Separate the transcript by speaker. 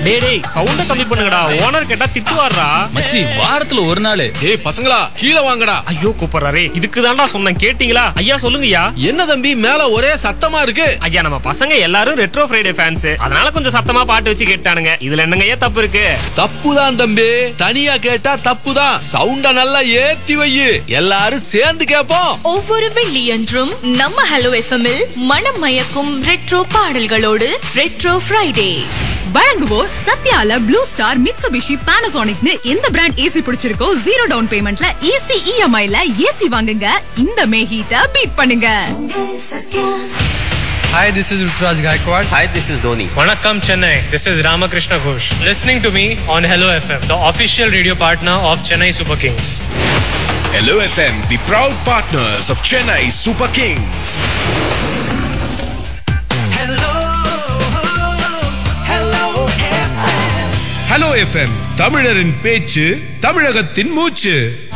Speaker 1: டேய் டேய் சவுண்ட கம்மி பண்ணுங்கடா ஓனர் கேட்டா திட்டுவாரா
Speaker 2: மச்சி வாரத்துல ஒரு நாள்
Speaker 3: ஏய் பசங்களா கீழே வாங்கடா
Speaker 1: ஐயோ கூப்பிடுறாரே இதுக்கு தான்டா சொன்னேன் கேட்டீங்களா ஐயா சொல்லுங்கய்யா
Speaker 3: என்ன தம்பி மேல ஒரே சத்தமா இருக்கு
Speaker 1: ஐயா நம்ம பசங்க எல்லாரும் ரெட்ரோ ஃப்ரைடே ஃபேன்ஸ் அதனால கொஞ்சம் சத்தமா பாட்டு வச்சு கேட்டானுங்க இதுல என்னங்க ஏன் தப்பு இருக்கு
Speaker 3: தப்புதான் தம்பி தனியா கேட்டா தப்புதான் சவுண்ட நல்லா ஏத்தி வை எல்லாரும் சேர்ந்து கேப்போம்
Speaker 4: ஒவ்வொரு வெள்ளியன்றும் நம்ம ஹலோ எஃப்எம்மில் மனம் மயக்கும் ரெட்ரோ பாடல்களோடு ரெட்ரோ ஃப்ரைடே
Speaker 5: வழங்குவோர் சத்யால ப்ளூ ஸ்டார் மிட்சுபிஷி பானாசோனிக்னு எந்த பிராண்ட் ஏசி பிடிச்சிருக்கோ ஜீரோ டவுன் பேமெண்ட்ல ஈஸி இஎம்ஐல ஏசி வாங்குங்க இந்த மே ஹீட்ட பீட் பண்ணுங்க
Speaker 6: Hi, this is Rutraj Gaikwad.
Speaker 7: Hi, this is Dhoni.
Speaker 8: Vanakkam Chennai. This is Ramakrishna Ghosh. Listening to me on Hello FM, the official radio partner of Chennai Super Kings.
Speaker 9: Hello FM, the proud partners of Chennai Super Kings.
Speaker 10: Hello FM தமிழரின் பேச்சு தமிழகத்தின் மூச்சு